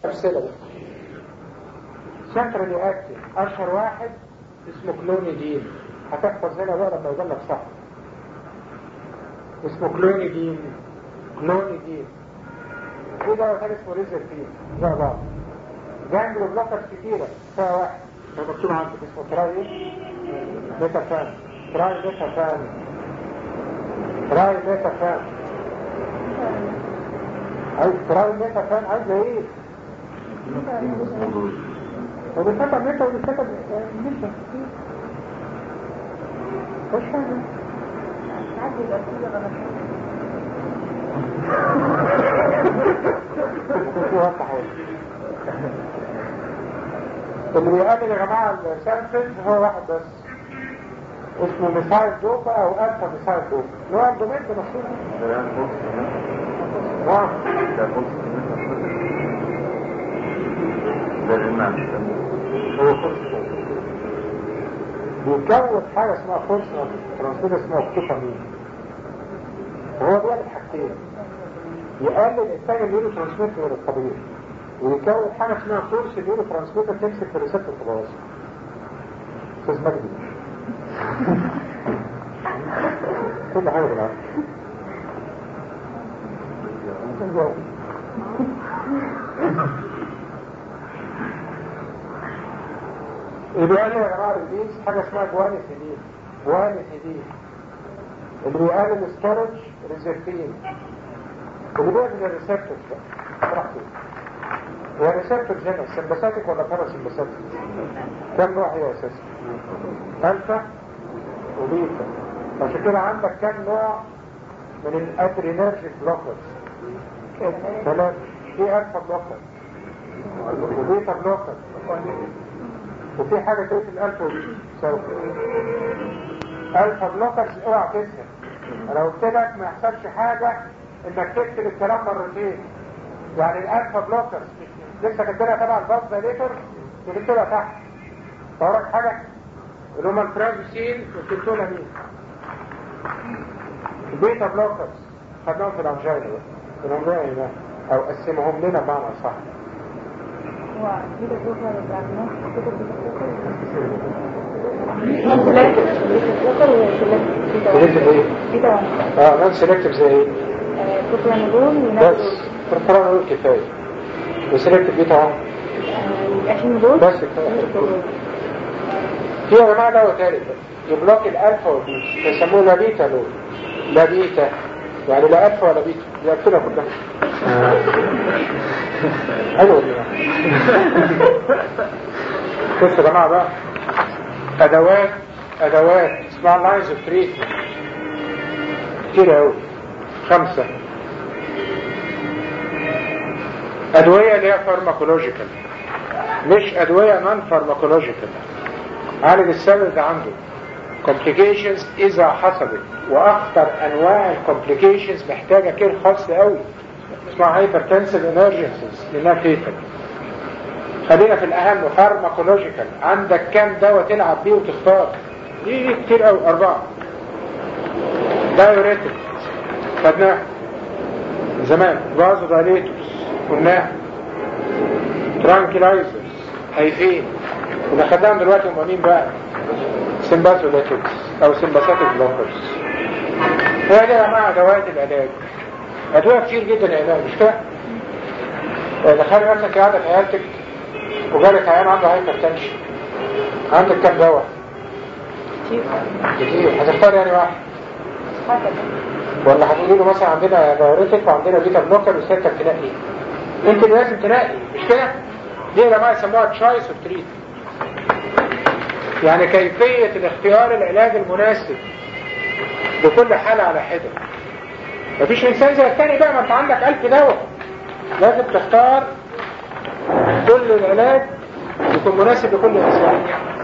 أمثلة بقى سنترالي اكتف اشهر واحد اسمه كلونيدين هتحفظ هنا بقى لما يقول لك صح اسمه كلونيدين كلونيدين في دواء تاني اسمه ريزرفين زي بعض جانجلو بلوكرز كتيرة فيها واحد هو مكتوب عندك اسمه تراي ايه؟ بيتا فان تراي بيتا فان تراي بيتا فان عايز تراي بيتا فان عايز ايه؟ وبالفكر متى وبالفكر متى مش حاجة عادي يبقى كل غلط اللي بيقابل يا جماعة السانفيز هو واحد بس اسمه ميثايل دوبا او الفا ميثايل دوبا اللي هو الدومين ده مشهور نعم هو فرصة بيكون حاجة اسمها فرصة ترانسميتر اسمها الكوبامين وهو بيعمل حاجتين يقلل انتاج النيورو ترانسميتر الطبيعي ويكون حاجة اسمها فورس النيورو ترانسميتر تمسك في ريسبتور التواصل استاذ مجدي كل حاجة بالعكس اللي بيقلل يا جماعة البيز حاجة اسمها جوانيثيدين جوانيثيدين اللي بيقلل الستورج ريزرفين اللي بيعمل الريسبتورز بقى براحته هي الريسبتورز هنا سمباساتيك ولا باراسمباساتيك كم نوع هي اساسا الفا وبيتا عشان كده عندك كم نوع من الادرينرجيك بلوكرز ثلاثة في الفا بلوكر وبيتا بلوكر وفي حاجة تقول الالفا وبيتا سوا الفا بلوكرز اوعى تنسى انا قلت لك ما يحصلش حاجة انك تكتب الكلام مرتين يعني الالفا بلوكرز لسه كاتبينها تبع الباص دايليتور تكتبها تحت وراك حاجة اللي هما الفرازوسين والكنتولا مين البيتا بلوكرز خدناهم في الانجينا بقى في الانجينا ده او قسمهم لنا بمعنى صح هو كده بكره الدياجنوز كده سيلكتيف ايه؟ كده اه نون سيلكتيف زي ايه؟ بروبرانول بس برترانول كفايه وسيلكتيف بيتا اهو اشمدول بس كفايه في يا جماعه دواء تالت بقى يبلوك الالفا والبيتا يسموه لا بيتا لول لا بيتا يعني لا الفا ولا بيتا بيقتلها كلها حلوه دي بصوا يا جماعه بقى ادوات ادوات اسمها لاينز اوف تريتمنت كتير قوي خمسه ادويه اللي هي فارماكولوجيكال مش ادويه نون فارماكولوجيكال عالج السبب ده عنده complications اذا حصلت واخطر انواع الكومبليكيشنز محتاجه كير خاص قوي اسمها هايبرتنسيف انرجنسيز لانها فيتال خلينا في الاهم فارماكولوجيكال عندك كام دواء تلعب بيه وتختار دي, دي كتير قوي اربعه دايوريتك خدناه زمان فازو دايليتوس قلناه ترانكلايزرز هيفين اللي خدناهم دلوقتي هم مين بقى سمباسوليتكس او سمباساتيك بلوكرز هي دي يا جماعه ادوات العلاج ادويه كتير جدا العلاج مش كده تخيل نفسك قاعده في عيادتك وجالك عيان عنده هايبر تنشن عندك كام دواء كتير هتختار يعني واحد ولا هتقولي له مثلا عندنا دايوريتك وعندنا بيتا بلوكر وسيادتك تنقي انت اللي لازم تنقي مش كده دي يا جماعه يسموها تشايس اوف تريت يعني كيفية الاختيار العلاج المناسب لكل حالة على حدة مفيش انسان زي الثاني بقى ما انت عندك الف دواء لازم تختار كل العلاج يكون مناسب لكل انسان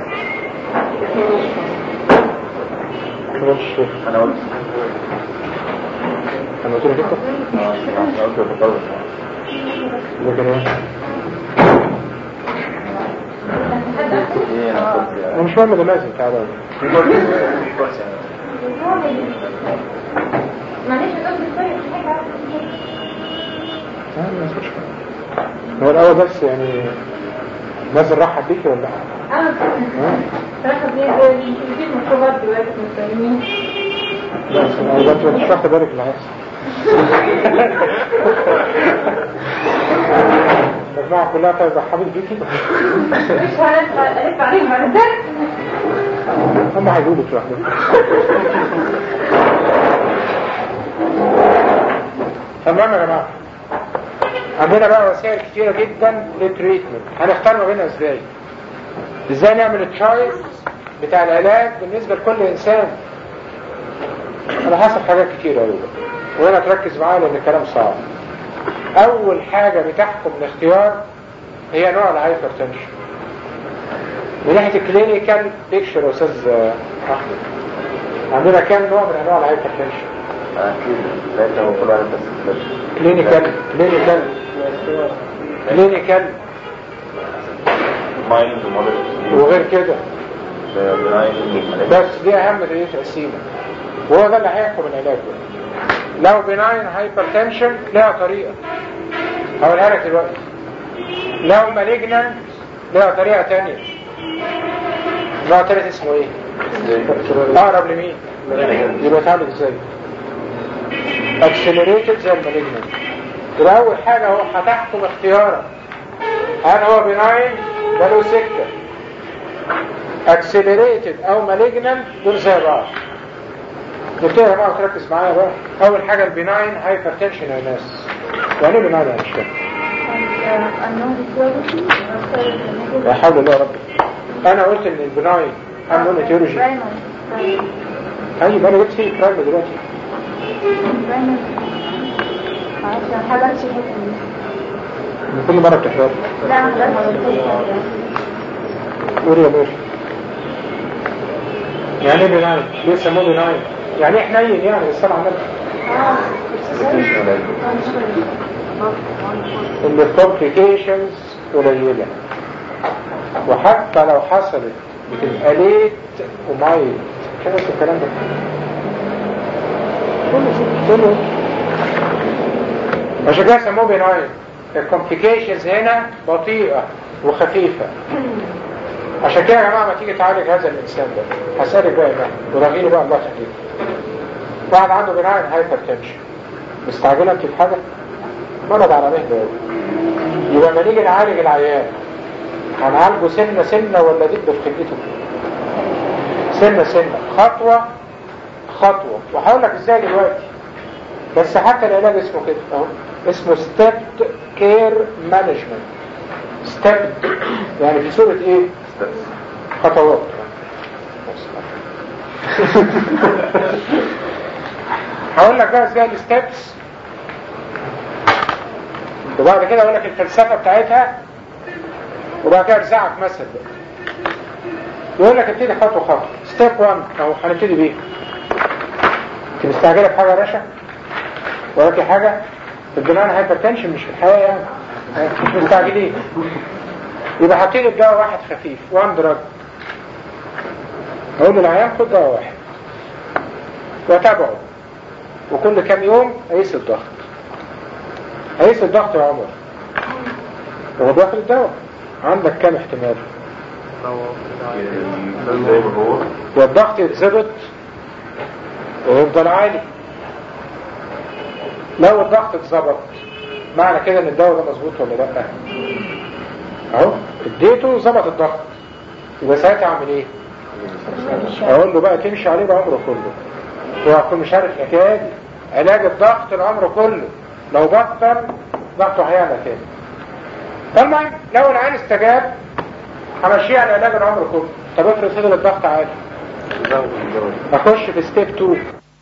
انا قلت انا قلت لك انت انا قلت التطور لكن ايه ايه انا قلت أنا مش مهم ده لازم تعالى معلش هتقول شوية في حاجة لا ما يصيرش هو الاول بس يعني نازل راحة بيكي ولا لا؟ اه صراحة دي دي مشروبات دلوقتي مستخدمين بس انا انت مش واخد بالك اللي هيحصل المجموعة كلها طيب رحبت بيكي مش هلف ألف عليهم بعد ده هم هيقولوا لك لوحدهم تمام يا جماعة عندنا بقى وسائل كتيرة جدا للتريتمنت هنختار ما بينها ازاي ازاي نعمل التشايس بتاع العلاج بالنسبة لكل انسان على حسب حاجات كتير قوي وهنا تركز معايا لان الكلام صعب اول حاجة بتحكم الاختيار هي نوع الهايبر تنشن من ناحية الكلينيكال بيكشر يا استاذ احمد عندنا كام نوع من انواع الهايبر تنشن أكيد لأنه هو كل واحد بس كلينيكال كلينيكال كلينيكال مايند وموديل وغير كده بناين بس دي اهم دي تقسيمه وهو ده اللي هيحكم العلاج ده لو بناين هايبرتنشن لها طريقه هقولها لك دلوقتي لو مالجنان لها طريقه تانية نوع تالت اسمه ايه؟ اقرب لمين؟ يبقى اتعمل ازاي؟ اكسلريتد زي المالجنان يبقى اول حاجه هو هتحكم اختيارك هل هو بناين ده له سكه اكسلريتد او مالجنان دول زي بعض قلت يا جماعه تركز معايا بقى اول حاجه البناين هايبرتنشن يا ناس يعني ايه بناين يا مش فاهم لا حول الله يا رب انا قلت ان البناين امون ايتيولوجي اي ما انا جبت فيه برايم دلوقتي من كل مره بتحضر قول يا باشا يعني ايه بناين ليه سموه بناين يعني ايه حنين يعني الصلاة على النبي ان الكومبليكيشنز قليلة وحتى لو حصلت بتبقى ليت ومايل كده الكلام ده كله كله عشان كده سموه بناين الكومبليكيشنز هنا بطيئة وخفيفة عشان كده يا جماعة ما تيجي تعالج هذا الإنسان ده هسألك بقى يا ورغيني بقى الله تحديد واحد عنده بناء هايبر تنشن مستعجلة انت في حاجة مرض على مهله قوي يبقى ما نيجي نعالج العيان هنعالجه سنة سنة ولا دب في خلقته سنة سنة خطوة خطوة وهقول لك ازاي دلوقتي بس حتى العلاج اسمه كده اهو اسمه ستيب كير مانجمنت ستيب يعني في صورة ايه خطوات هقول لك بقى ازاي الستبس وبعد كده اقول لك الفلسفة بتاعتها وبعد كده ارزعك مثل بقى يقول لك ابتدي خطوة خطوة ستيب 1 اهو هنبتدي بيه انت مستعجلة بحاجة يا باشا وراكي حاجة البنان هايبرتنشن مش في الحياة يعني مش مستعجلين يبقى هبتدي بدواء واحد خفيف وان دراج اقول للعيان خد دواء واحد واتابعه وكل كام يوم اقيس الضغط اقيس الضغط يا عمر هو بياخد الدواء عندك كام احتمال زي ما هو والضغط يتظبط ويفضل عالي لو الضغط اتظبط معنى كده ان الدواء ده مظبوط ولا لا اهو اديته ظبط الضغط يبقى ساعتها اعمل ايه اقول له بقى تمشي عليه بعمره كله وهكون مش عارف الحكايه دي علاج الضغط العمر كله لو بطل ضغطه هيعلى تاني فالمهم لو العين استجاب همشيه على علاج العمر كله طب افرض فضل الضغط عالي اخش في ستيب 2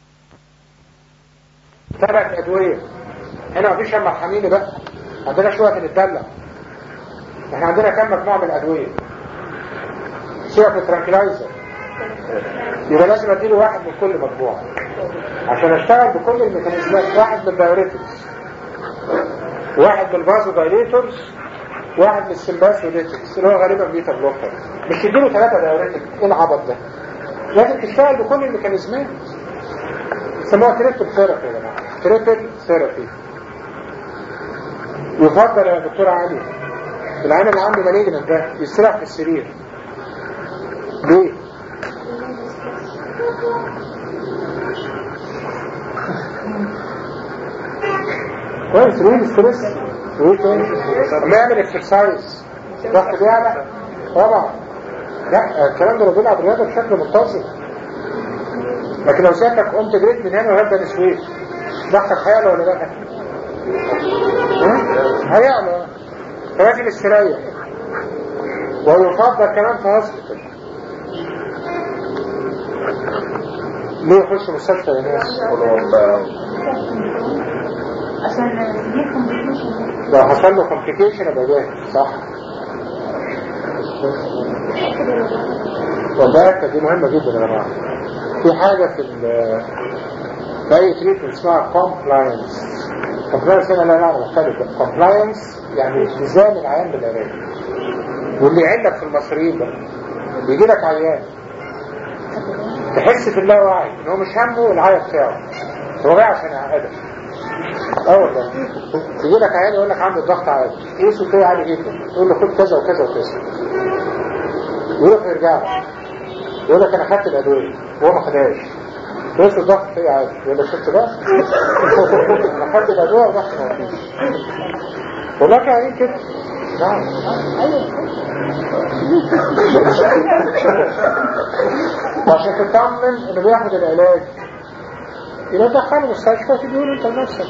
ثلاث ادويه هنا مفيش اما حميني بقى عندنا شويه نتدلع احنا عندنا كم مجموعه من الادويه سيبك من الترانكلايزر يبقى لازم اديله واحد من كل مجموعه عشان اشتغل بكل الميكانيزمات واحد من الدايوريتكس واحد من الفازو دايليتورز واحد من السمباسوليتكس اللي هو غالبا بيتا بلوكر مش تديله ثلاثه دايوريتك ايه العبط ده لازم تشتغل بكل الميكانيزمات سموها تريبل ثيرابي يا جماعه تريبل ثيرابي يفضل يا دكتورة علي العين اللي عنده مالجنت ده يستريح في السرير ليه؟ كويس ليه ستريس وايه تاني؟ اما يعمل اكسرسايز ضغط بيعلى طبعا لا الكلام ده لو بيلعب رياضه بشكل منتظم لكن لو سيادتك قمت جريت من هنا وهبدا نسويت ضغطك هيعلى ولا لا؟ ها؟ هيعلى فلازم استريح ويفضل كمان في هوسبيتال ليه يخش مستشفى يا ناس؟ عشان دي كومبليكيشن لو حصل له كومبليكيشن يبقى جاهز صح؟ والله دي مهمة جدا يا جماعة في حاجة في ال في أي تريتمنت اسمها compliance compliance هنا لا لا مختلف compliance يعني التزام العيان بالعلاج واللي يعلك في المصريين بقى بيجي لك عيان تحس في اللاوعي ان هو مش همه العيا بتاعه هو جاي عشان يعقدك اه والله يجي لك عيان يقول لك عنده الضغط عالي قيسه كده عالي جدا يقول له خد كذا وكذا وكذا ويروح يرجع لك يقول لك انا خدت الادويه وهو ما خدهاش قيس الضغط فيه عالي يقول لك شفت بقى انا خدت الادويه ورحت ما فيش والله كان عيان كده نعم وعشان تطمن انه بياخد العلاج يبقى دخله مستشفى تديله انت لنفسك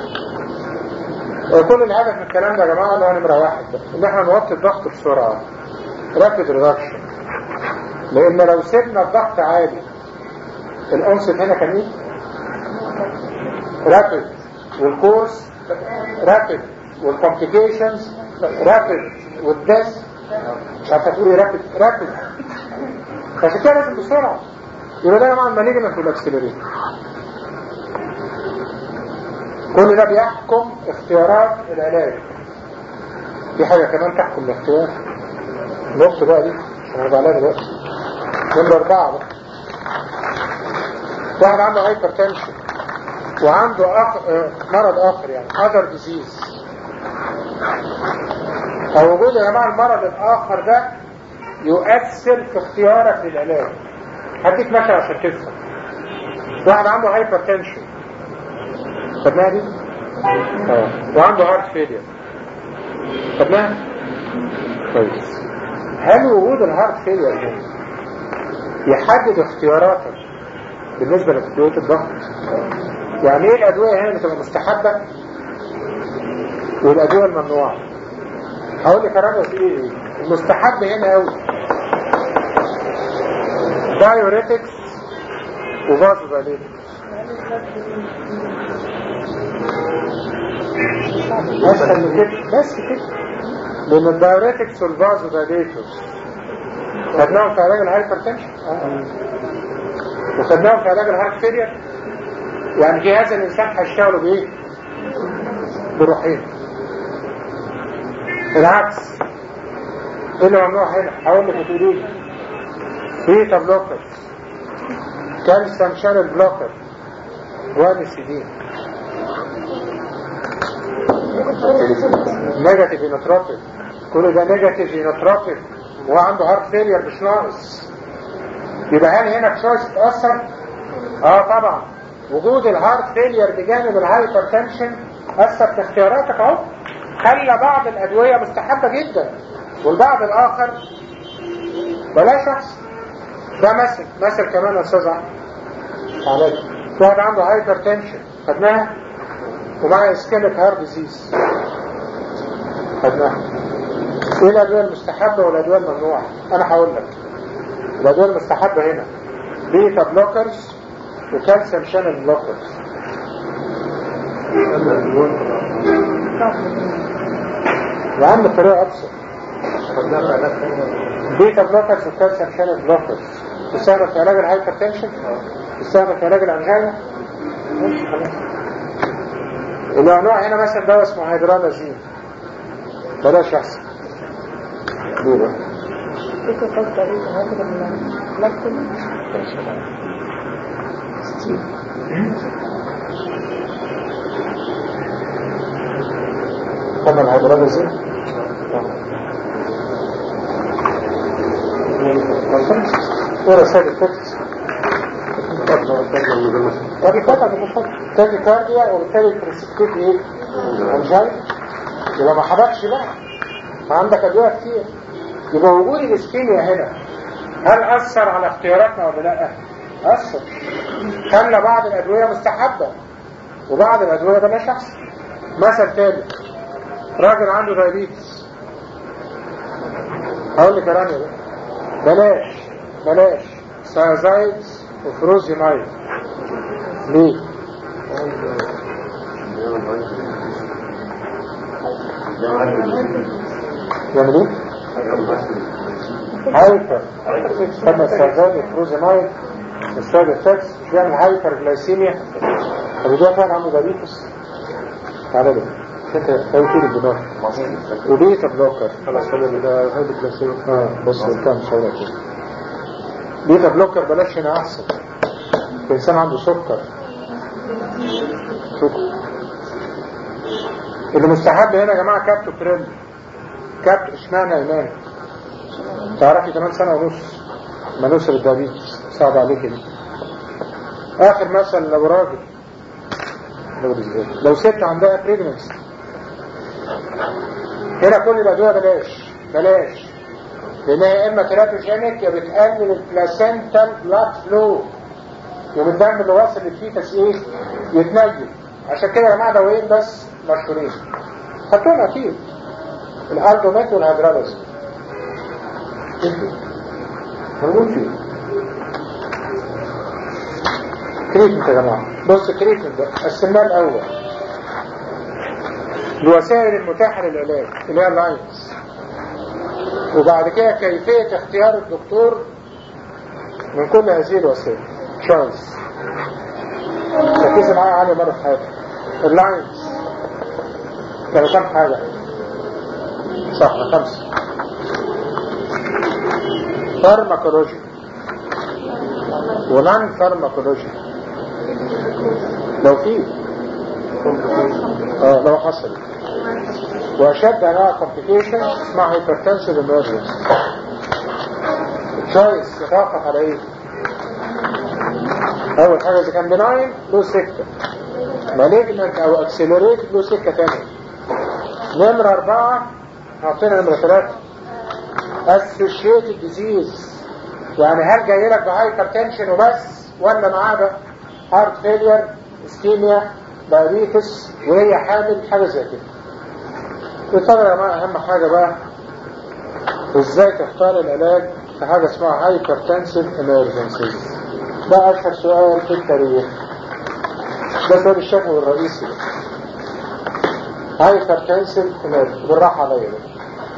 كل الهدف من الكلام ده يا جماعه اللي هو نمره واحد ده ان احنا نوطي الضغط بسرعه رابيد ريدكشن لان لو سيبنا الضغط عالي الانصت هنا كان ايه؟ رابيد والكورس رابيد والكومبليكيشنز رابيد والدس مش عارفه تقولي رابيد رابيد عشان كده لازم بسرعه يبقى ده يا جماعه المالجنت والاكسلريت كل ده بيحكم اختيارات العلاج في حاجة كمان تحكم الاختيار الوقت بقى دي عشان هرجع لها دلوقتي نمرة أربعة بقى واحد عنده هايبرتنشن وعنده أخ... اه مرض آخر يعني other disease أو وجود يا جماعة المرض الآخر ده يؤثر في اختيارك للعلاج هديك مثل عشان تفهم واحد عنده هايبرتنشن خدناها دي؟ اه وعنده هارت فيلير خدناها؟ كويس هل وجود الهارت فيلير هنا يحدد اختياراتك بالنسبة لأدوية الضغط؟ يعني ايه الأدوية هنا اللي تبقى مستحبة والأدوية الممنوعة؟ هقول لك أنا في ايه؟ المستحب هنا قوي دايوريتكس وفازو دايليتكس اسهل من كده بس كده لان الدايوريتكس والفازو دايليتورز خدناهم في علاج الهايبرتنشن آه. وخدناهم في علاج الهارت فيلير يعني جهاز الانسان هيشتغلوا بايه؟ بروحين العكس ايه اللي ممنوع هنا؟ هقول لك وتقولي لي بيتا بلوكر كالسيوم شانل بلوكر وانسيدين نيجاتيف ينوتروبيك كل ده نيجاتيف ينوتروبيك وهو عنده هارت فيلير مش ناقص يبقى هل هنا تشويس تأثر؟ اه طبعا وجود الهارت فيلير بجانب الهايبرتنشن أثر في اختياراتك اهو خلى بعض الأدوية مستحبة جدا والبعض الآخر بلاش أحسن ده مثل مثل كمان يا أستاذ أحمد علاج واحد عنده هايبرتنشن خدناها ومعاه اسكيميك هارت ديزيز خدناها ايه الادويه المستحبه والادويه الممنوعه انا هقول لك الادويه المستحبه هنا بيتا بلوكرز وكالسيوم شانل بلوكرز يا عم الطريقه ابسط بيتا بلوكرز وكالسيوم شانل بلوكرز تستخدم في علاج الهايبرتنشن تستخدم في علاج الانجينا ماشي خلاص النوع هنا مثلا دواء اسمه هيدرالازين بلاش احسن ليه بقى؟ فكرة قصة ايه هاخد اللابتوب خدنا الهيدروليز ازاي؟ ايه رسائل التكس؟ ادي فتحة تاني كارديا وبالتالي البريسبتيت ايه؟ انجاي يبقى ما حبكش بقى ما عندك ادوية كتير يبقى وجود الاسكيميا هنا هل اثر على اختياراتنا ولا لا؟ اثر خلى بعض الادوية مستحبة وبعض الادوية بلاش احسن مثل تاني راجل عنده دايابيتس هقول لك يا رانيا بقى بلاش بلاش سازايدز وفروزينايد ليه؟ يعمل ايه؟ هايبر لما السازايد وفروزينايد السايد افكتس بيعمل هايبر جلايسيميا طب ده فعلا عنده دايابيتس تعالى لي انت هيطير الدماغ وبيتا بلوكر خلاص ده هايبر جلايسيميا اه بص كام صورة كده بيتا بلوكر بلاش هنا احسن الانسان عنده سكر سكر اللي مستحب هنا يا جماعه كابتو بريل كابتو اشمعنى ايمان تعرفي كمان سنه ونص ما نوصل الدايابيتس صعب عليك دي اخر مثل لو راجل لو, لو ست عندها بريجننس هنا كل الادويه بلاش بلاش لانها يا اما كراتوجينيك يا بتقلل البلاسنتال بلاد فلو يوم الدم اللي واصل للفيتس ايه يتنجم عشان كده يا جماعه دوايين بس مشهورين خدتهم اكيد الالدوميت والهيدرالوز موجود فيه كريتنت يا جماعه بص كريتنت ده قسمناه الاول الوسائل المتاحه للعلاج اللي هي اللاينز وبعد كده كيفيه اختيار الدكتور من كل هذه الوسائل تشويس ركزوا معايا عالي مرة في حياتك اللاينز كانوا كام حاجة صح خمسة فارماكولوجي ونان فارماكولوجي لو في اه لو حصل واشد انواع كومبليكيشن اسمها هايبرتنسيف امرجنسي تشويس يتوقف على ايه؟ اول حاجة اذا كان بناين له سكة مالجنت او اكسلريت له سكة تانية نمرة اربعة حطينا نمرة ثلاثة associated disease يعني هل جاي لك بهايبر تنشن وبس ولا معاه بقى هارت فيلير اسكيميا دايابيتس وهي حامل حاجة زي كده وطبعا يا جماعة اهم حاجة بقى ازاي تختار العلاج في حاجة اسمها هايبر تنسيف امرجنسيز ده اشهر سؤال في التاريخ ده سؤال الشفوي الرئيسي هايبر تنسيف امرجنسيز بالراحة عليا بقى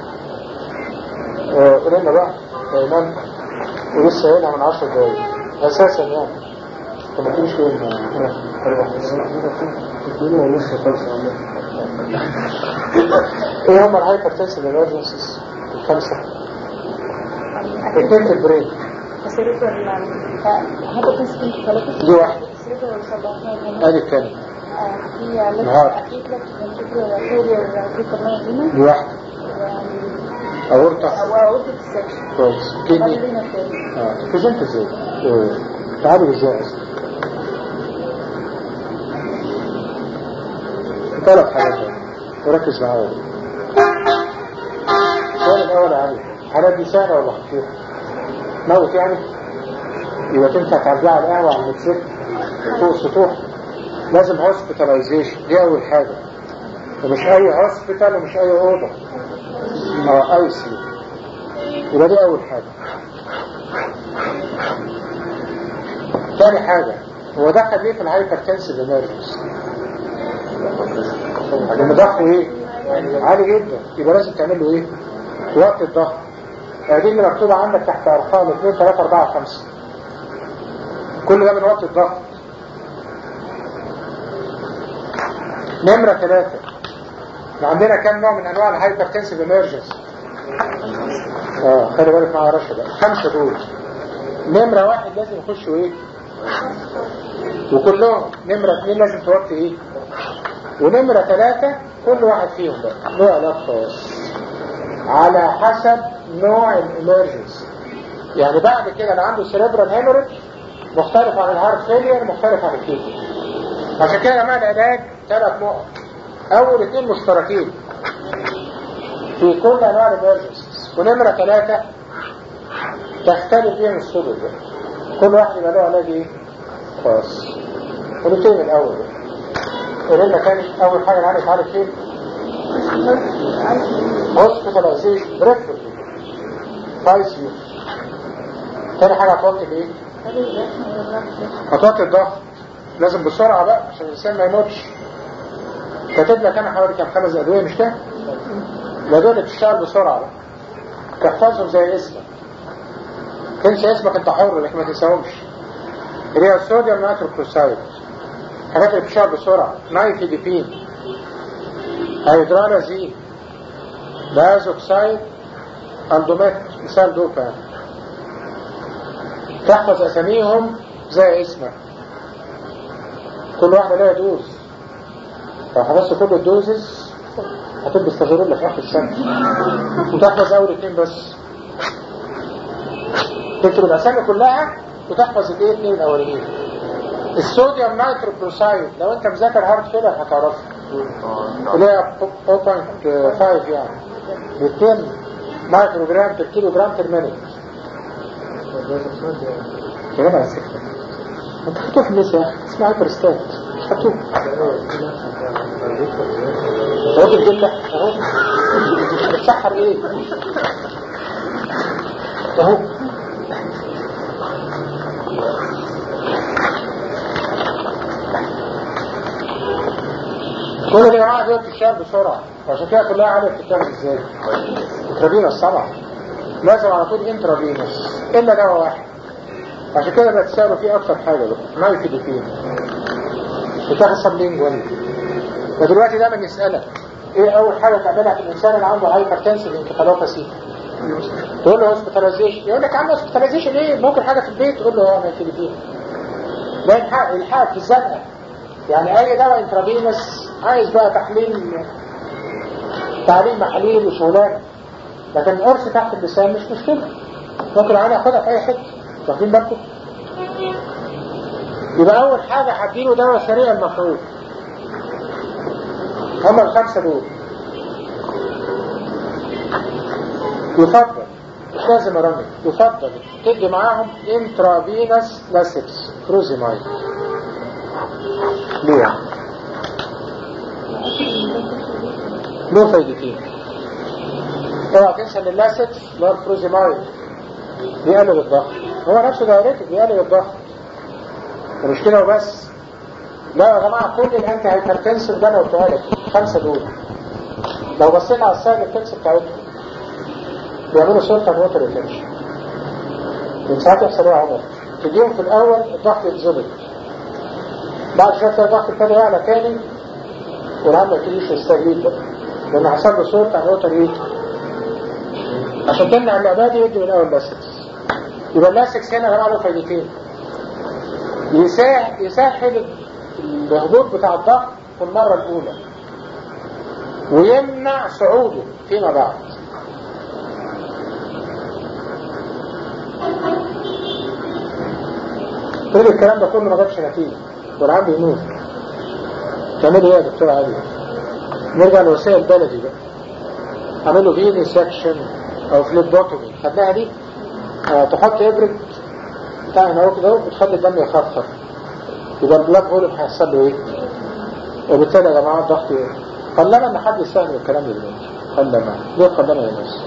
آه، قلنا بقى ايمان ولسه قايلها من 10 دقايق اساسا يعني طب ما تجيش فين ايه هم الهايبر تنسيف امرجنسيز الخمسه اثنين في البرين دي واحده ادي الثانيه نهار. دي واحده اورطه كويس كدني اه بريزنت ازاي آه، تعالوا ازاي اصلا ثلاث حاجات بقى. وركز معايا السؤال الاول يا علي الحالات دي سهله ولا خطيره؟ موت يعني يبقى تنفع تعديها على القهوه على الموتوسيكل فوق السطوح لازم هوسبيتاليزيشن دي اول حاجه ومش اي هوسبيتال ومش اي اوضه اه اي سي يبقى دي اول حاجه تاني حاجه هو دخل ليه في الهايبر تنسيف امرجنسي لما ضغطه ايه عالي جدا يبقى لازم تعمل له ايه وقت الضغط دي اللي مكتوبة عندك تحت ارقام 2 3 4 5 كل ده من وقت الضغط نمرة ثلاثة عندنا كام نوع من انواع الهايبر تنسيف امرجنسي اه خلي بالك معايا رشا بقى خمسة دول نمرة واحد لازم يخشوا ايه وكلهم نمرة اثنين لازم توطي ايه ونمرة ثلاثة كل واحد فيهم بقى له علاج خاص على حسب نوع الامرجنسي يعني بعد كده انا عنده سيريبرال هيموريج مختلف عن الهارت فيلير مختلف عن الكيدني عشان كده يا جماعه العلاج ثلاث نقط اول اثنين مشتركين في كل انواع الامرجنسيز ونمره ثلاثه تختلف بيهم السبل بقى كل واحد يبقى له علاج ايه؟ خاص ونبتدي من الاول بقى قلنا تاني اول حاجه نعرف عارف فين؟ هوسبيتاليزيشن بريفرال فايس يو تاني حاجه هتوطي ايه؟ هتوطي الضغط لازم بسرعه بقى عشان الانسان ما يموتش كاتب لك انا حوالي كام خمس ادويه مش كده؟ الادويه اللي بتشتغل بسرعه بقى تحفظهم زي اسمك تنسى اسمك انت حر لكن ما تنساهمش اللي هي الصوديوم نيتروكلوسايد الحاجات اللي بتشتغل بسرعه نايفيديبين هيدرالازين بازوكسايد اندوميت مثال دوبا تحفظ اساميهم زي اسمك كل واحدة لها دوز لو حفظت كل الدوزز هتلبس تغيرون في اخر السنة وتحفظ اول اتنين بس تكتب الاسامي كلها وتحفظ الايه اتنين الاولانيين الصوديوم نيتروكلوسايد لو انت مذاكر هارد فيلر هتعرفها اللي هي 0.5 يعني 200 مايكرو جرام بير كيلو جرام بير مينيت كلام على سكة انت خدوه في الناس يا اخي اسمع هايبرستات مش خدوه راجل جلة اهو بتسحر ايه اهو كل اللي جماعة دول بتشتغل بسرعة وعشان كده كلها عارف بتتعمل ازاي انترافينوس طبعا لازم على طول انترافينوس الا دواء واحد عشان كده بتسألوا فيه اكتر حاجة بقى نايفيدوبين بتاخد سبلينجوال فدلوقتي دايما يسألك ايه اول حاجة تعملها في الانسان اللي عنده هايبرتنسيف انكفالوباسي تقول له هوسبيتاليزيشن يقول لك عم هوسبيتاليزيشن ايه ممكن حاجة في البيت تقول له اه نايفيدوبين ده الحق الحق في الزنقة يعني اي دواء انترافينوس عايز بقى تحليل تعليم محاليل وشغلانه لكن القرص تحت اللسان مش مشكلة ممكن انا اخدها في اي حته واخدين بالكم يبقى اول حاجة هديله دواء سريع المفعول هما الخمسة دول يفضل مش لازم ارمي يفضل تدي معاهم انترافينوس لاسكس فروزيمايد ليه يعني؟ له فايدتين اوعى تنسى ان اللاسكس اللي هو الفروزيمايد بيقلل الضغط هو نفسه دايرتك بيقلل الضغط ومش كده وبس لا يا جماعة كل الانتي هايبرتنسف ده انا قلتها لك خمسة دول لو بصيت على السايد افكتس بتاعتهم بيعملوا سلطة ووتر ريتنشن من ساعات يحصل ايه يا عمر تديهم في الاول الضغط يتظبط بعد شوية تلاقي الضغط ابتدى يعلى تاني والعم ما يبتديش يستجيب بقى لان حصل له سلطة ووتر ايه عشان تمنع العبادة يدي من الاول لاسكس يبقى اللاسكس هنا يا جماعة له فايدتين يسهل, يسهل الهبوط بتاع الضغط في المرة الأولى ويمنع صعوده فيما بعد كل الكلام ده كله ما جابش نتيجة والعم بيموت تعملوا ايه يا دكتور علي نرجع لوسائل بلدي بقى عملوا فيني سكشن او فليبوتومي خدناها دي آه تحط ابرد بتاع هنا اهو كده وتخلي الدم يخفف يبقى البلاد فوليوم هيحصل له ايه وبالتالي يا جماعه الضغط ايه قلما ان حد يستعمل الكلام ده دلوقتي قلما ليه قلما يا ناس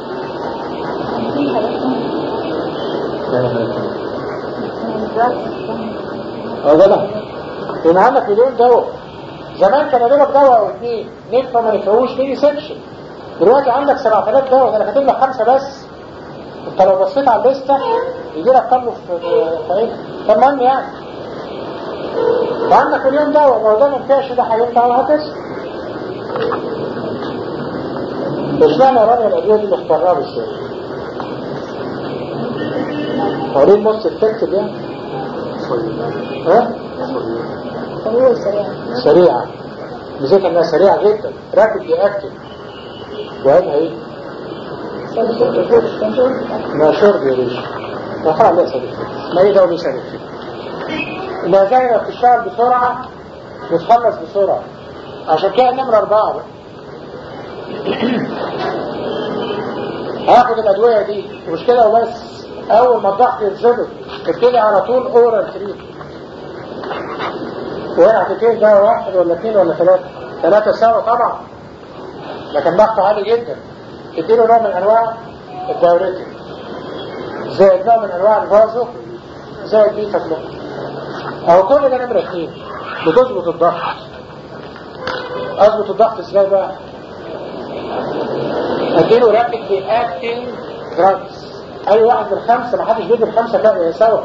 اه ده لا لان عندك مليون دواء زمان كان يديلك دواء او اثنين نفع ما نفعوش ميني سكشن دلوقتي عندك 7000 دواء ده انا كاتب لك خمسه بس انت لو بصيت على الليسته يجي لك كله في في عينك تمام يعني وعندك مليون دواء لو ده ما ينفعش ده هينفع وهكذا اشمعنى رانيا الادويه دي بيختارها بالذات؟ هو ليه النص التكتب يعني؟ ها؟ تمويل سريع سريعة ميزتها انها سريعه جدا رابيدلي اكتف وهذا ايه؟ ما شرب يا ريش وخلاص لا سريع ما ايه ده وليه سريع انها زي ما بتشتغل بسرعه بتخلص بسرعه عشان كده نمرة أربعة بقى هاخد الأدوية دي مش كده وبس أول ما الضغط يتظبط ابتدي على طول أورال تريت وهنا هتبتدي ده واحد ولا اثنين ولا ثلاثة ثلاثة سوا طبعا لكن ضغط عالي جدا تديله نوع من أنواع الدايوريتك زائد نوع من أنواع الفازو زائد بيتا بلوك أو كل ده نمرة اثنين بتظبط الضغط اظبط الضغط ازاي بقى اديله رابيدلي اكتنج دراجز اي واحد من الخمسه ما حدش بيدي الخمسه كده سوا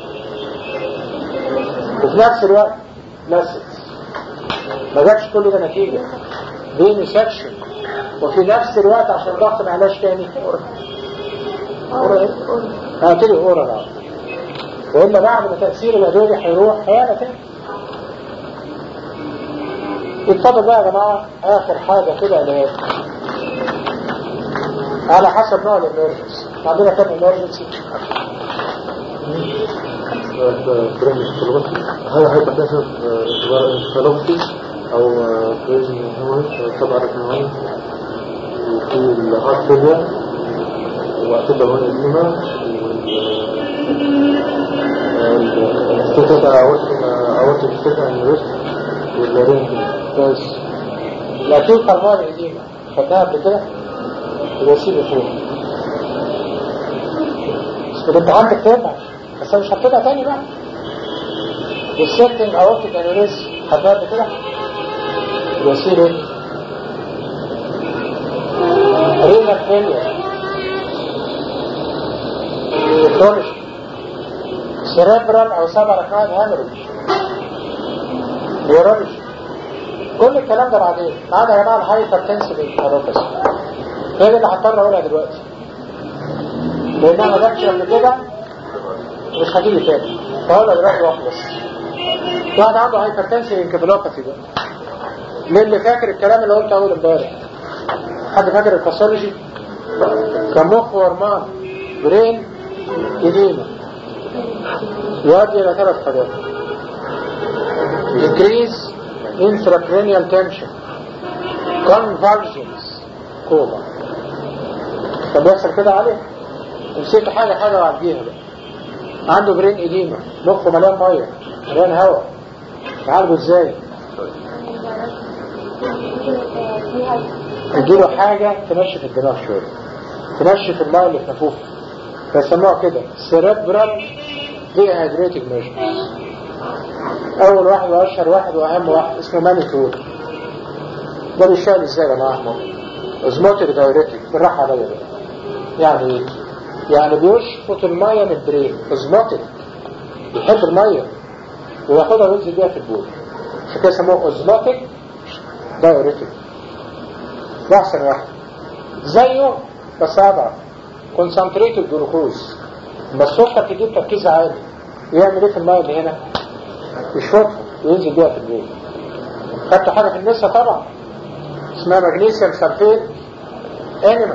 وفي نفس الوقت مسج ما جابش كل ده نتيجه بين سكشن وفي نفس الوقت عشان الضغط ما علاش تاني اورال هبتدي اورال والا بعد ما تاثير الادويه هيروح هيعمل تاني اتفضل بقى يا جماعة آخر حاجة كده علاج على حسب نوع الامرجنسي عندنا كام امرجنسي هل هيبقى انفلوبتي او بريزن هيموريج طبعا ركنوين وفي الهارت فيلير واعتبر هون الإديمة الاستيتات اورتي الاستيتات الريست والرينج بس الأكيد قرنان القديمة خدناها قبل كده يبقى سيبه فوق بس انت عندك تابع بس انا مش هكتبها تاني بقى والسيتنج اورتيك انوريز خدناها قبل كده يبقى سيبه رينا فيلير كرونيش سيريبرال او سبع ركنات هامرج نيورولوجي كل الكلام ده بعدين معانا يا جماعه الهايبر تنسيف انتروباثي هي دي اللي هضطر اقولها دلوقتي لانها ما جاتش قبل كده مش هتيجي تاني فهقولها دلوقتي واحده بس واحد عنده هايبر تنسيف انكفالوباثي ده مين اللي فاكر الكلام اللي قلته اول امبارح حد فاكر الباثولوجي كان مخ ورمان برين إديمة يؤدي إلى ثلاث حاجات increase intracranial tension convulsions كوما طب يحصل كده عليه نسيت حاجة حاجة وعديها بقى عنده برين إديمة مخه مليان مية مليان هواء تعالجه ازاي تديله حاجة تنشف الدماغ شوية تنشف الماء اللي في نفوخه فيسموها كده cerebral dehydrating measures اول واحد واشهر واحد واهم واحد اسمه مانيتور ده بيشتغل ازاي يا جماعه احمد ازموتيك دايريتك بالراحه عليا بقى يعني ايه يعني بيشفط الميه من البرين ازموتيك بيحب الميه وياخدها وينزل بيها في البول عشان كده سموه ازموتيك دايريتك ده احسن واحد زيه بس اضعف كونسنتريتد جلوكوز بس السكر تجيب تركيز عالي يعمل ايه في الميه اللي هنا يشفطها وينزل بيها في البول خدتوا حاجه في النسا طبعا اسمها مغنيسيوم سلفيت انيما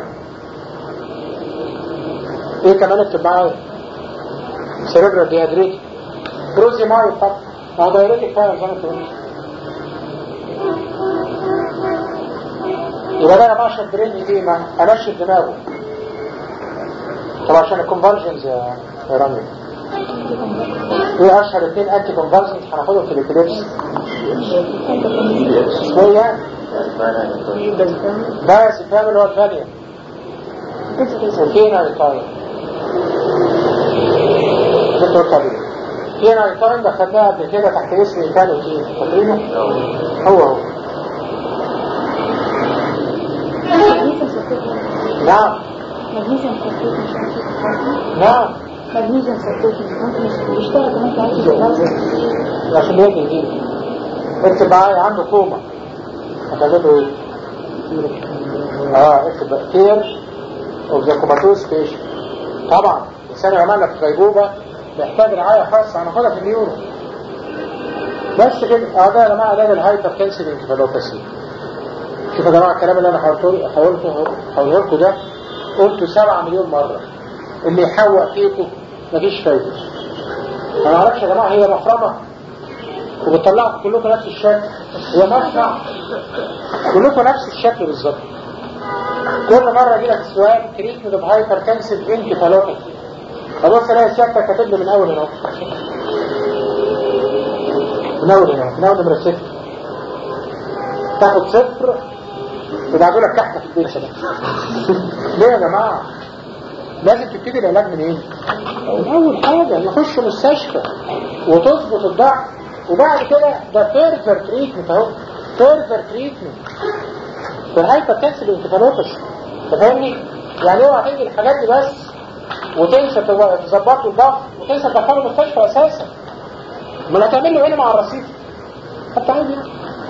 ايه كمان اكتب معايا سيريبرال ديهادريتي بروزي ماي طبعا ما هو دايرتك فعلا زي ما انت قلت يبقى ده يا باشا البرين دي ما انشف دماغه طبعا عشان الكونفرجنز يا يا رامي ايه اشهر اثنين انتي كونفرجنز هناخدهم في الابيليبسي ايه يعني بس الفهم اللي هو الثانية وفين ايطاين دكتور طبيعي فين ايطاين ده خدناها قبل كده تحت اسم ايطان وتين فاكرينه؟ هو هو نعم مغنيسيوم سلفيت مش عارف نعم مغنيسيوم سلفيت ممكن مش بيشتغل كمان في عكس الغاز عشان يجي دي اكتب معايا عنده كوما هتعمله ايه؟ اه اكتب كير اوف ذا كوماتوز بيشن طبعا الانسان يعمل لك غيبوبه محتاج رعايه خاصه هناخدها في النيورو بس كده اه ده يا جماعه علاج الهايبر تنسيف انكفالوباسي شوفوا يا جماعه الكلام اللي انا حاولته حاولته حاولته لكم ده قلته 7 مليون مره اللي يحوق فيكم مفيش فايده ما اعرفش يا جماعه هي مفرمه وبتطلعكم كلكم نفس الشكل هي مصنع كلكم نفس الشكل بالظبط كل مرة يجي لك سؤال تريتمنت اوف هايبر تنسيف انكفالوباسي ابص الاقي سيادتك كاتب لي من اول هنا من اول هنا من اول نمرة ستة تاخد صفر وبعدوا لك تحت في البيت كده ليه يا جماعة؟ لازم تبتدي العلاج منين؟ من اول حاجة نخش مستشفى وتظبط الضغط وبعد كده ده فيرفر تريتمنت اهو فيرفر تريتمنت في الهايبر تنسيف انكفالوباسي تفهمني؟ يعني اوعى تيجي الحاجات دي بس وتنسى تظبط له الضغط وتنسى تدخله المستشفى اساسا امال هتعمل له هنا مع الرصيف حتى عادي يعني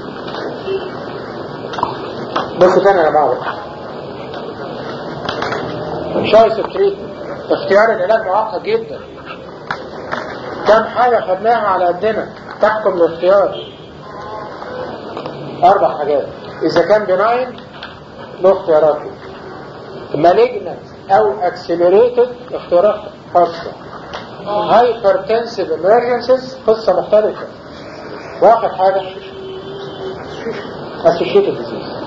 بص تاني يا جماعه شايس التريتمنت اختيار العلاج معقد جدا كم حاجة خدناها على قدنا تحكم الاختيار أربع حاجات إذا كان بناين له اختيارات مالجنت أو اكسلريتد اختيارات خاصة هايبرتنسيف امرجنسيز قصة مختلفة واخر حاجة associated disease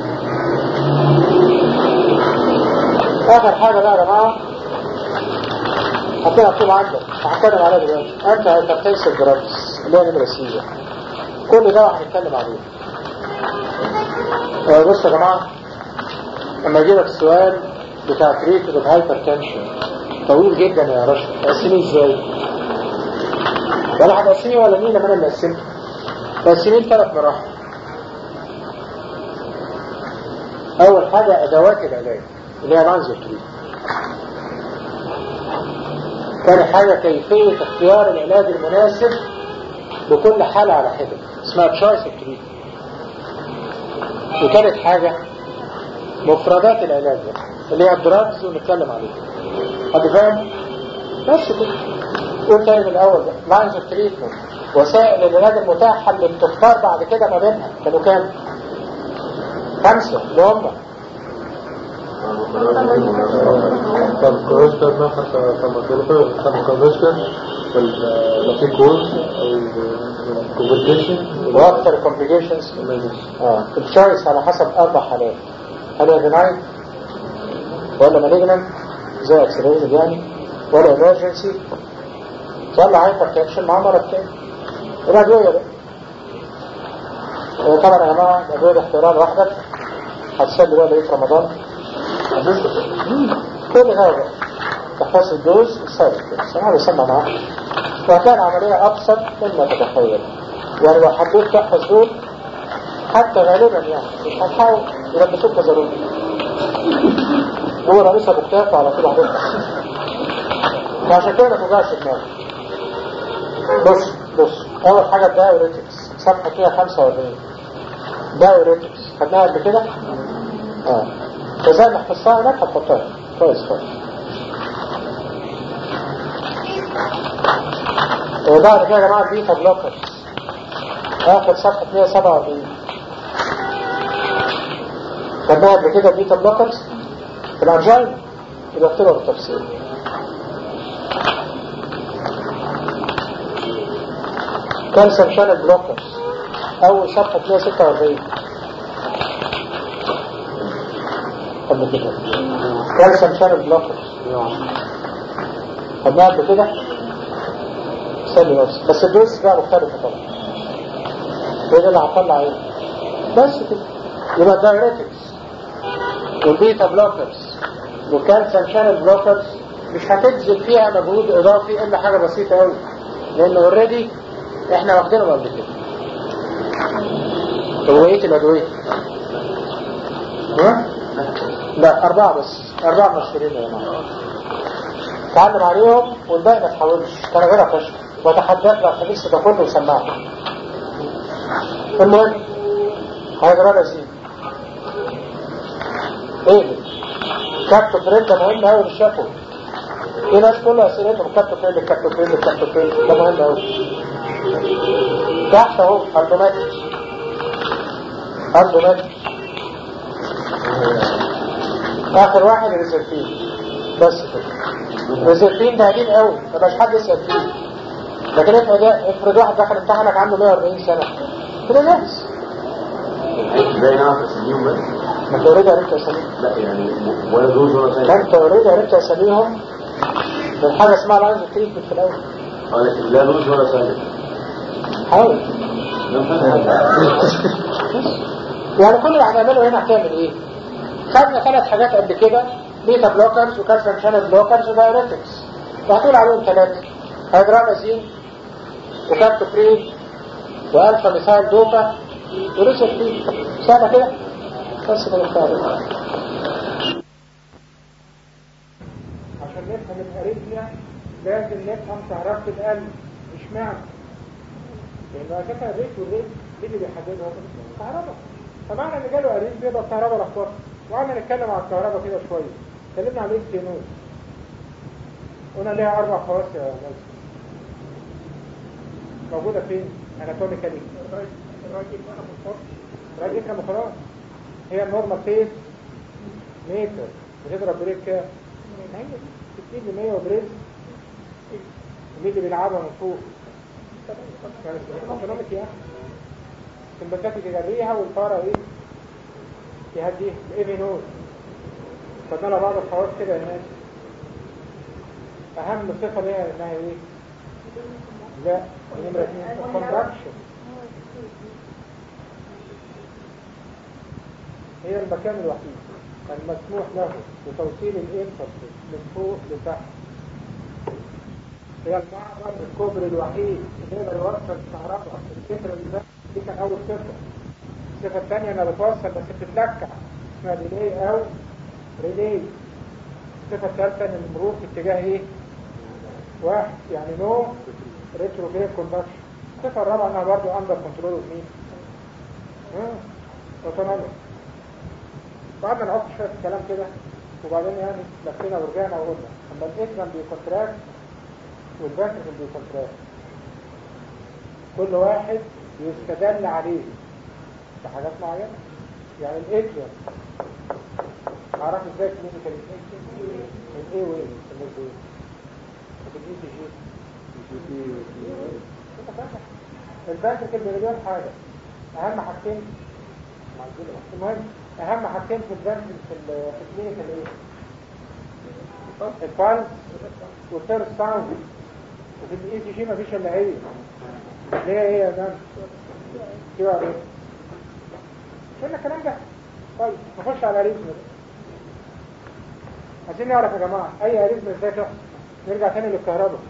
آخر حاجة بقى يا جماعة هتلاقي مكتوب عندك هتكلم عليها دلوقتي أنت هايبرتنسيف دراجز اللي هي نمرة سي كل ده هنتكلم عليه آه، بص يا جماعة لما يجي لك السؤال بتاع تريتد اوف هايبرتنشن طويل جدا يا رشد تقسميه ازاي؟ ولا هتقسميه ولا مين لما انا اللي قسمته تقسميه ثلاث مراحل اول حاجة ادوات العلاج اللي هي منظر تريد ثاني حاجة كيفية اختيار العلاج المناسب لكل حالة على حدة اسمها تشايس تريد وثالث حاجة مفردات العلاج ده اللي هي الدراجز ونتكلم عليها حد فاهم؟ بس كده قول تاني من الاول ده لاينز اوف تريتمنت وسائل العلاج المتاحة اللي بتختار بعد كده ما بينها كانوا كام؟ خمسة اللي هم فالكوريستر مثلا فالمكروفة فالكوريستر واللاتيكوز الكومبليكيشن واكثر الكومبليكيشنز اه التشويس على حسب اربع حالات هل هي بناين ولا مالجنان زي اكسلريتد يعني ولا امرجنسي ولا هايبر تنشن مع مرض تاني الادويه بقى آه، طبعا يا جماعه الادويه ده اختيار وحدك هتسلي بقى بقيه رمضان كل ده بقى تحفظ الدوز السايد افكتس انا بسمع معاك وكان عمليه ابسط مما تتخيل يعني لو حبيت تحفظ دول حتى غالبا يعني مش هتحاول يلبسوك ضروري هو رئيس ابو كتاف على طول هتفتح وعشان كده ما توجعش دماغك بص بص اول حاجه الدايوريتكس صفحه 145 دايوريتكس خدناها قبل كده اه فزي ما حفظتها هناك هتحطها كويس كويس وبعد كده يا جماعه البيتا بلوكرز اخر صفحه 147 خدناها قبل كده البيتا بلوكرز في الانجين يبقى اكتبها بالتفصيل كالسيوم شانل بلوكرز اول صفحه 146 قبل كده كالسيوم شانل بلوكرز خدناها قبل كده استني بس بس الدوز بقى مختلفه طبعا ايه ده اللي هطلع ايه بس كده يبقى الدايريتكس والبيتا بلوكرز والكالسيوم شانل بلوكرز مش هتبذل فيها مجهود اضافي الا حاجه بسيطه قوي لان اوريدي احنا واخدينهم قبل كده طب وايه الادويه؟ ها؟ لا اربعه بس اربعه مشهورين يا جماعه تعلم عليهم والباقي ما تحاولش كان غير فشل وتحداك لو خليك ده كله وسمعك المهم هيجرى لازم ايه كابتو فريد ده مهم قوي للشفوي في ناس كلها اسئلتهم كابتو فريد كابتو فريد كابتو فريد ده مهم قوي وتحت اهو ارضوماتيك ارضوماتيك اخر واحد ريسيرفين بس كده ريسيرفين ده قديم قوي مبقاش حد يسال فيه لكن افرض افرض واحد دخل امتحانك عنده 140 سنه كده نفس ازاي نعرف اساميهم بس؟ ما انت اوريدي عرفت اساميهم لا يعني ولا دول ولا لا ثاني انت اوريدي عرفت اساميهم من حاجه اسمها لاينز تريتمنت في الاول اه لكن لا دول ولا ثاني حاول يعني كل اللي هنعمله هنا هتعمل ايه خدنا ثلاث حاجات قبل كده بيتا بلوكرز وكالسيوم شانل بلوكرز ودايريتكس وهتقول عليهم ثلاثه هيدرامازين وكابتوبرين والفا ميثايل دوبا وريسبتين سهله كده بس كده كفايه عشان نفهم الاريثميا لازم نفهم كهربة القلب اشمعنى لأنه على فكرة الريت والريت مين اللي بيحددها؟ الكهرباء فمعنى ان جاله اريثميا يبقى الكهرباء لخبطه وقعدنا نتكلم عن الكهرباء كده شوية اتكلمنا عن الاستينوز قلنا ليها اربع خواص يا ناس موجودة فين؟ اناتوميكالي راجل كم خلاص هي النورمال فيس ميتر بتضرب بريك كام؟ هي دي 60 ل 100 وبريز مين اللي بيلعبها من فوق؟ كانت ايكونوميك يعني السمباتات تجريها والفاره ايه؟ يهديها الايفي نود خدنا لها بعض الخواص كده يا ناس اهم صفه ليها انها ايه؟ لا نمرة اثنين الكونتراكشن هي المكان الوحيد المسموح له بتوصيل الانفرس من فوق لتحت هي المعبر الكوبري الوحيد اللي يقدر يوصل الكهرباء الفكرة اللي دي كان أول صفة الصفة الثانية انها بتوصل بس بتتلكع اسمها ريلي أو ريلي الصفة الثالثة ان المرور في اتجاه ايه؟ واحد يعني نو ريتروجريد كوندكشن الصفة الرابعة انها برضه اندر كنترول اوف مين؟ اوتونوميك بعد ما نحط شوية الكلام كده وبعدين يعني لفينا ورجعنا وقلنا اما الاسلام بيكونتراكت والفاتيكان بيكونتراكت كل واحد يستدل عليه بحاجات معينة يعني الاتريوم معرفش ازاي كلينيكال من ايه وايه من ايه من الاي سي جي الفاتيكان بمليون حاجة اهم حاجتين المهم اهم حاجتين في الفانتل في ال- في الكلينيكال ايه الفالس والثيرد ساوند وفي الاي سي جي مفيش الا هي اللي هي ايه يا مان كده عليه شفنا الكلام ده طيب نخش على الاريزم ده عايزين نعرف يا جماعه اي اريزم ازاي تحصل نرجع تاني للكهرباء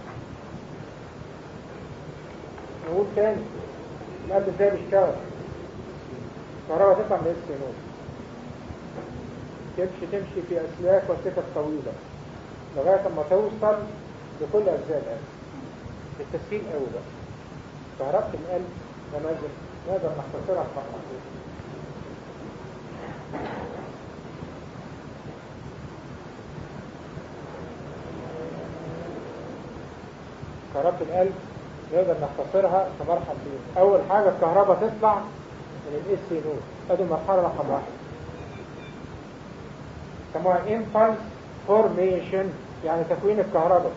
نقول تاني القلب ازاي بيشتغل الكهرباء تطلع من اس نور تمشي تمشي في اسلاك وسكك طويله لغايه اما توصل لكل اجزاء القلب التسهيل قوي بقى كهربة القلب نماذج نقدر نختصرها في خطوة كهربة القلب نقدر نختصرها في مرحلتين أول حاجة الكهرباء تطلع من الاس سي نود ادي المرحلة رقم واحد سموها impulse formation يعني تكوين الكهرباء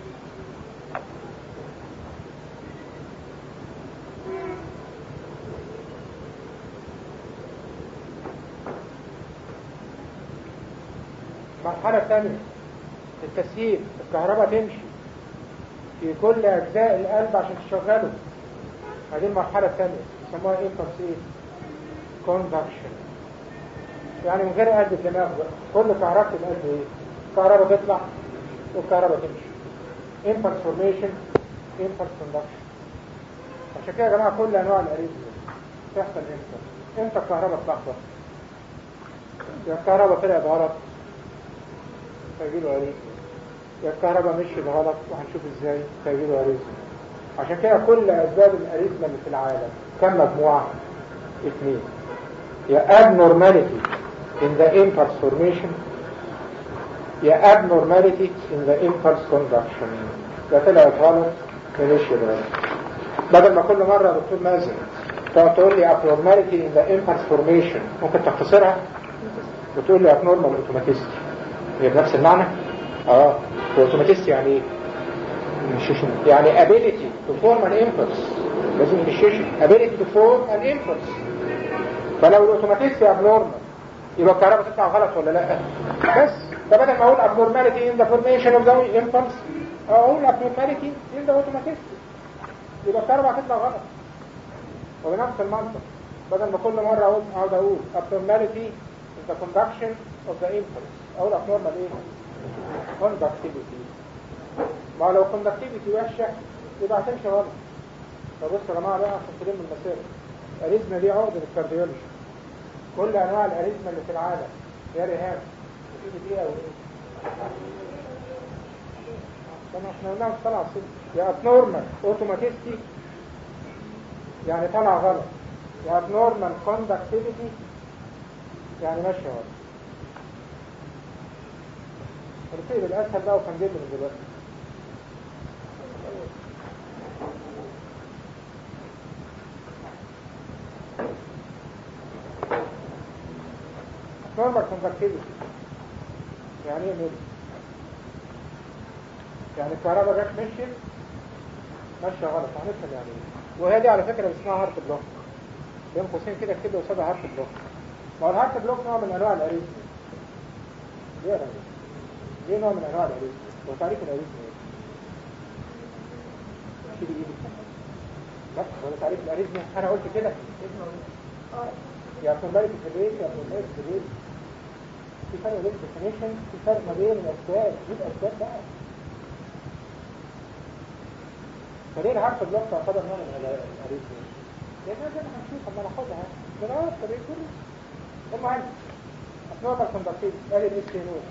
المرحلة الثانية التسيير الكهرباء تمشي في كل أجزاء القلب عشان تشغله هذه المرحلة الثانية يسموها ايه تفصيل كوندكشن يعني من غير قلب الدماغ بقى كل كهرباء القلب ايه الكهرباء تطلع والكهرباء تمشي impulse formation impulse conduction عشان كده يا جماعة كل أنواع الأريزم تحصل امتى امتى الكهرباء تلخبط يا الكهرباء طلعت غلط فيجيله أريزم يا الكهرباء مشيت غلط وهنشوف ازاي فيجيله أريزم عشان كده كل أسباب الأريزم اللي في العالم كم مجموعة؟ اثنين يا abnormality in the impulse formation يا abnormality in the impulse conduction يا طلعت غلط ماشي غلط بدل ما كل مرة يا دكتور مازن تقعد تقول لي abnormality in the impulse formation ممكن تختصرها وتقول لي abnormal automaticity هي بنفس المعنى؟ اه automaticity يعني ايه؟ initiation. يعني ability to form an impulse لازم initiation ability to form an impulse فلو الاوتوماتيستي abnormal يبقى الكهرباء تطلع غلط ولا لا بس فبدل ما اقول abnormality in the formation of the impulse اقول abnormality in the automaticity يبقى الكهرباء هتطلع غلط وبنفس المنطق بدل ما كل مرة اقول اقعد اقول abnormality in the conduction of the impulse اقول abnormal ايه conductivity ما لو conductivity وحشة يبقى هتمشي غلط فبص يا جماعة بقى عشان تلم المسائل الاريزما دي عقدة الكارديولوجي كل انواع الاريزما اللي في العالم يا ريهام بتيجي دي او ايه طب احنا قلناها مش طالعه صدق يا ابنورمال اوتوماتيستي يعني طالع غلط يا ابنورمال كوندكتيفيتي يعني ماشيه غلط الفيل الاسهل بقى وكان جدا من دلوقتي normal conductivity يعني ايه ميل يعني الكهرباء جت مشيت ماشيه غلط هنفهم يعني ايه وهي دي على فكره اسمها هارت بلوك بين قوسين كده اكتب له قصادها هارت بلوك ما هو الهارت بلوك نوع من انواع الاريزم ليه يا راجل؟ ليه نوع من انواع الاريزم هو تعريف الاريزم ايه؟ شيل ايدك بس هو تعريف الاريزم انا قلت كده يا كومباريتي في البيت يا كومباريتي في البيت في فرق بين الديفينيشن في فرق ما بين الاسباب دي الاسباب بقى فليه الهارت بلوك تعتبر نوع من الاريزم لان زي ما هنشوف اما ناخدها من اول الطريق كله المهم نقطة كوندكتيف ادي الاس تي نود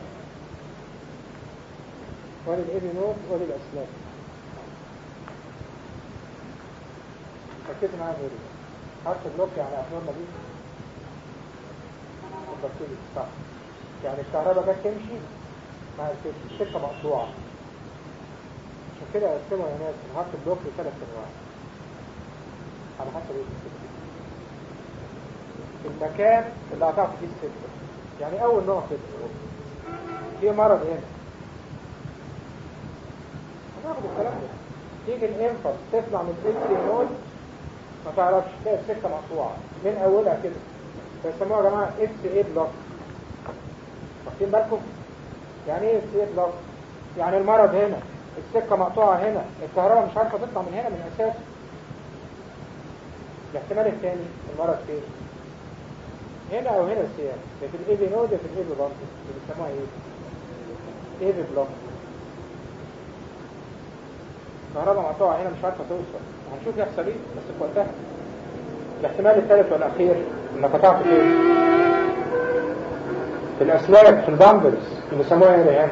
وادي الاي نود وادي الاسلاك ركزوا معايا غير هارت بلوك يعني ابنورمال دي كوندكتيف صح يعني الكهرباء جت تمشي مع السكة مقطوعة عشان كده قسموا يا ناس الهارت بلوك لثلاث انواع على حسب ايه السكة المكان اللي قطعت فيه السكة يعني اول نوع كده في مرض هنا هناخد الكلام ده تيجي الانفر تطلع من السكة نود ما تعرفش تلاقي السكة مقطوعة من اولها كده فيسموها يا جماعة اكس اي بلوك واخدين بالكم يعني ايه اكس اي بلوك يعني المرض هنا السكة مقطوعة هنا الكهرباء مش عارفة تطلع من هنا من اساس الاحتمال الثاني المرض فين هنا او هنا السيان في الايبي نود في الايبي بلوك اللي بيسموها ايه ايبي بلوك الكهرباء مقطوعة هنا مش عارفة توصل هنشوف يحصل ايه بس في وقتها الاحتمال الثالث والاخير انك قطعت فين في الاسلاك في البامبلز اللي بيسموها ايه ريان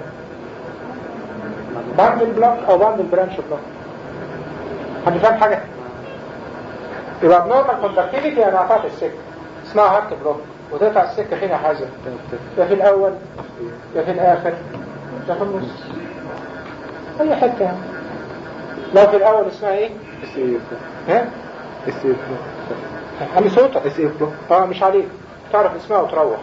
باندل بلوك او باندل برانش بلوك حد فاهم حاجة يبقى نورمال كوندكتيفيتي يعني قطعت السكة اسمها هارت بلوك وتقطع السكة فين يا حازم يا في الاول يا في الاخر يا في النص اي حتة يعني. لو في الاول اسمها ايه اس اي ها اس اي علي صوتك اس اي بلوك اه مش عليك تعرف اسمها وتروح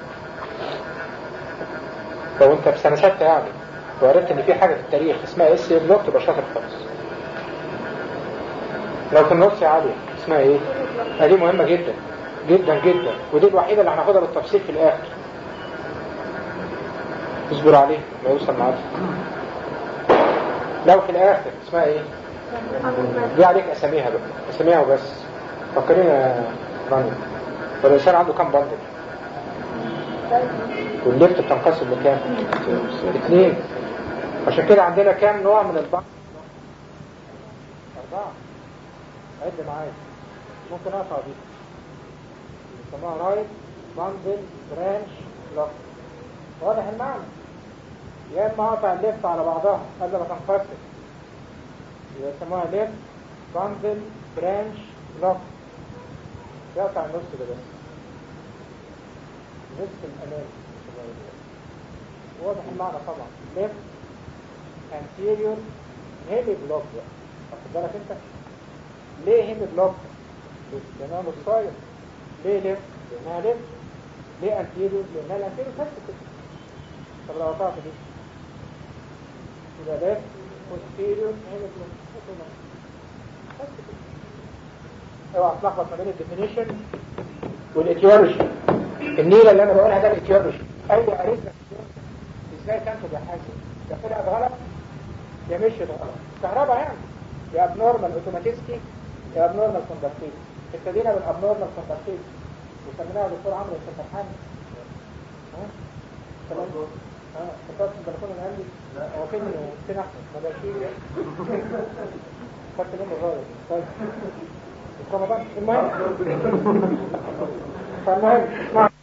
لو انت في سنة ستة يعني وعرفت ان في حاجة في التاريخ اسمها اس بلوك تبقى شاطر خالص لو في النص يا علي اسمها ايه آه دي مهمة جدا جدا جدا ودي الوحيدة اللي هناخدها بالتفصيل في الاخر اصبر عليه ما يوصل معاك لو في الاخر اسمها ايه دي عليك اساميها بقى اساميها وبس فكرين يا راني والإنسان عنده كام بندل والليفت بتنقسم لكام اثنين عشان كده عندنا كام نوع من البندل أربعة عد معايا ممكن أقطع دي بيسموها رايت بندل برانش لوك واضح المعنى يا اما اقطع الليفت على بعضها قبل ما تنقسم يبقى يسموها ليفت بندل برانش لوك يقطع النص ده بس نصف الأمام واضح المعنى طبعا left anterior heavy block بقى واخد بالك انت ليه هيم بلوك لانها نصاية ليه ليه لانها ليه ليه انتيريو لانها الانتيريو فاسد كده طب لو قطعت دي يبقى ده posterior هيم بلوك بس كده اوعى تلخبط ما بين الديفينيشن والاتيولوجي النيله اللي انا بقولها ده الاتيولوجي اي عرفنا ازاي تنتج يا حازم يا طلعت غلط يا مشيت غلط كهرباء يعني يا ابنورمال اوتوماتيستي يا ابنورمال كوندكتيف ابتدينا بالابنورمال كوندكتيف وسميناها دكتور عمرو الفتحان ها تمام اه فكرت في البلكونه اللي عندي هو فين فين احمد ما بقاش فيه خدت منه الرايه طيب رمضان المهم فالمهم اسمع